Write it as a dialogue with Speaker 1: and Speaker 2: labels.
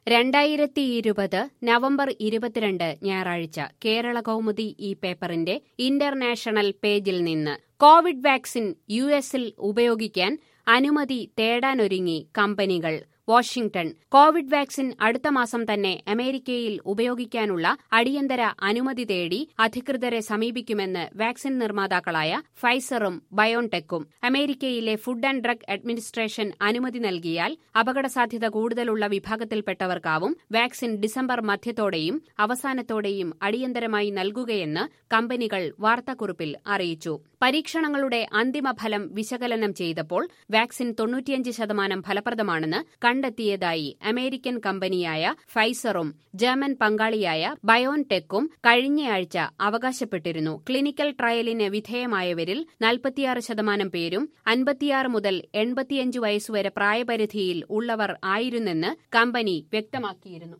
Speaker 1: രണ്ടായിരത്തി ഇരുപത് നവംബർ ഇരുപത്തിരണ്ട് ഞായറാഴ്ച കേരള കൗമുദി ഈ പേപ്പറിന്റെ ഇന്റർനാഷണൽ പേജിൽ നിന്ന് കോവിഡ് വാക്സിൻ യു എസിൽ ഉപയോഗിക്കാൻ അനുമതി തേടാനൊരുങ്ങി കമ്പനികൾ വാഷിംഗ്ടൺ കോവിഡ് വാക്സിൻ അടുത്ത മാസം തന്നെ അമേരിക്കയിൽ ഉപയോഗിക്കാനുള്ള അടിയന്തര അനുമതി തേടി അധികൃതരെ സമീപിക്കുമെന്ന് വാക്സിൻ നിർമ്മാതാക്കളായ ഫൈസറും ബയോൺടെക്കും അമേരിക്കയിലെ ഫുഡ് ആൻഡ് ഡ്രഗ് അഡ്മിനിസ്ട്രേഷൻ അനുമതി നൽകിയാൽ അപകടസാധ്യത കൂടുതലുള്ള വിഭാഗത്തിൽപ്പെട്ടവർക്കാവും വാക്സിൻ ഡിസംബർ മധ്യത്തോടെയും അവസാനത്തോടെയും അടിയന്തരമായി നൽകുകയെന്ന് കമ്പനികൾ വാർത്താക്കുറിപ്പിൽ അറിയിച്ചു പരീക്ഷണങ്ങളുടെ അന്തിമഫലം വിശകലനം ചെയ്തപ്പോൾ വാക്സിൻ തൊണ്ണൂറ്റിയഞ്ച് ശതമാനം ഫലപ്രദമാണെന്ന് കണ്ടെത്തിയതായി അമേരിക്കൻ കമ്പനിയായ ഫൈസറും ജർമ്മൻ പങ്കാളിയായ ബയോൺടെക്കും കഴിഞ്ഞയാഴ്ച അവകാശപ്പെട്ടിരുന്നു ക്ലിനിക്കൽ ട്രയലിന് വിധേയമായവരിൽ നാൽപ്പത്തിയാറ് ശതമാനം പേരും അൻപത്തിയാറ് മുതൽ എൺപത്തിയഞ്ച് വയസ്സുവരെ പ്രായപരിധിയിൽ ഉള്ളവർ ആയിരുന്നെന്ന് കമ്പനി വ്യക്തമാക്കിയിരുന്നു